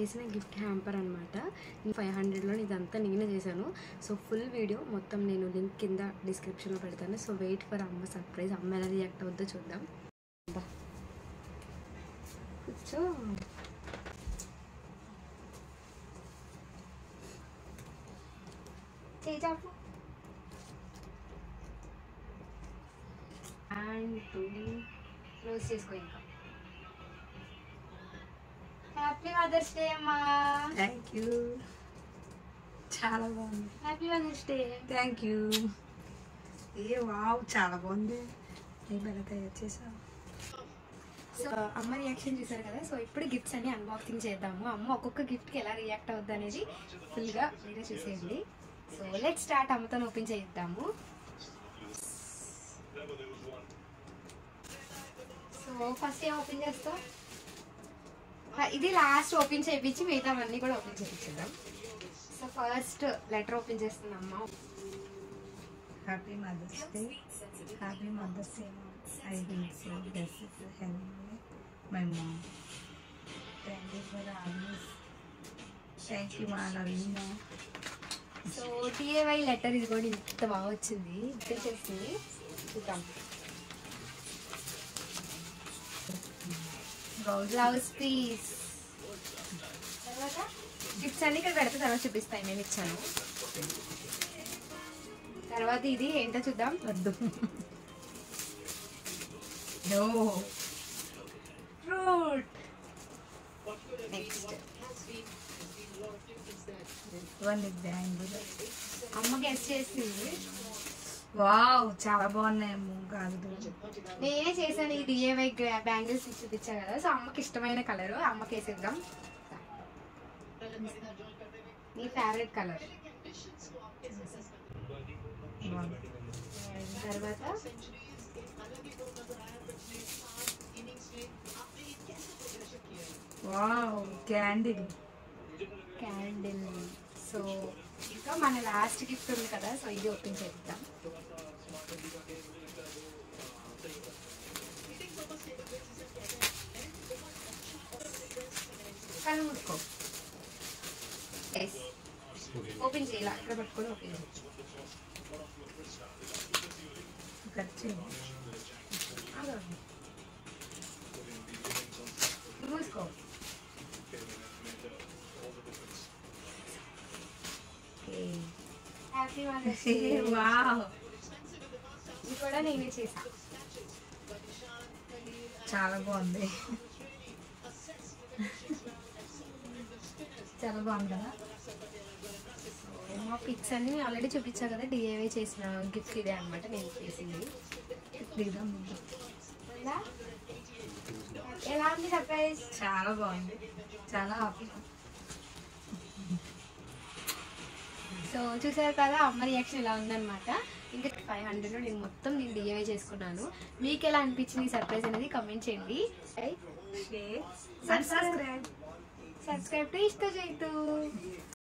చేసిన gift hamper అనమాట five హండ్రెడ్లో ఇదంతా నేనే చేశాను సో ఫుల్ వీడియో మొత్తం నేను లింక్ కింద డిస్క్రిప్షన్లో పెడతాను సో వెయిట్ ఫర్ అమ్మ సర్ప్రైజ్ అమ్మ ఎలా రియాక్ట్ అవుద్దో చూద్దాం దా. కూర్చో చేయి చాపు అండ్ క్లోజ్ చేసుకో ఇంకా హ్యాపీ మదర్స్ డే అమ్మా థ్యాంక్ యూ చాలా బాగుంది happy Mother's day thank you ఏ వావ్ చాలా బాగుంది నీ బెల్ల తయారు చేసావు సో అమ్మ రియాక్షన్ చూసారు కదా సో ఇప్పుడు గిఫ్ట్స్ అన్ని అన్బాక్సింగ్ చేద్దాము అమ్మ ఒక్కొక్క గిఫ్ట్కి ఎలా రియాక్ట్ అవుద్ది అనేది ఫుల్గా మీరే చూసేయండి సో లెట్ స్టార్ట్ అమ్మతో ఓపెన్ చేద్దాము సో ఫస్ట్ ఏం ఓపెన్ చేస్తావు ఆ, ఇది లాస్ట్ ఓపెన్ చేయించి మిగతావన్నీ కూడా ఓపెన్ చేయించేద్దాం సో ఫస్ట్ లెటర్ ఓపెన్ చేస్తుంది అమ్మ happy Mother's day happy Mother's day I think so this is help my mom thank you for always thank you మా నవీన సో టీఏవై లెటర్ ఇది కూడా ఇంత బాగా వచ్చింది ఇంత చేసింది చూద్దాం బ్లౌజ్ పీస్ తర్వాత గిఫ్ట్స్ అన్ని ఇక్కడ పెడితే తర్వాత చూపిస్తాను నేను ఇచ్చాను తర్వాత ఇది ఏంటో చూద్దాం వద్దు no fruit next one is bangle అమ్మ గెస్ట్ చేసింది వావ్ చాలా బాగున్నాయి గాజులు నేనే చేశాను ఈ డిఏవై బ్యాంగిల్స్ చూపించా కదా సో అమ్మకి ఇష్టమైన కలర్ అమ్మకి వేసేద్దాం నీ ఫేవరెట్ కలర్ తర్వాత వావ్ క్యాండిల్ క్యాండిల్ సో ఇంకా మన లాస్ట్ గిఫ్ట్ ఉంది కదా సో ఇది ఓపెన్ చేద్దాం కళ్ళు మూసుకో ఓపెన్ చేయాలి ఇక్కడ పట్టుకొని ఓపెన్ చేయాలి కట్ చేయి మూసుకో హ్యాపీ మదర్స్ డే వావ్ ఇది కూడా నేనే చేసా చాలా బాగుంది చాలా బాగుంది కదా మా పిక్స్ అన్ని ఆల్రెడీ చూపించా కదా డిఏవై చేసిన గిఫ్ట్ ఇదే అనమాట నేను చేసింది దిగుదాం ఉందా? ఎలా ఉంది సర్ప్రైజ్ చాలా బాగుంది చాలా హ్యాపీ సో చూసారు కదా అమ్మ రియాక్షన్ ఇలా ఉందన్నమాట ఇంకా ఫైవ్ హండ్రెడ్లో నేను మొత్తం నేను డిఏవై చేసుకున్నాను మీకు ఎలా అనిపించింది ఈ సర్ప్రైజ్ అనేది కమెంట్ చేయండి సబ్స్క్రైబ్ సబ్స్క్రైబ్ టు ఇష్ట చేతు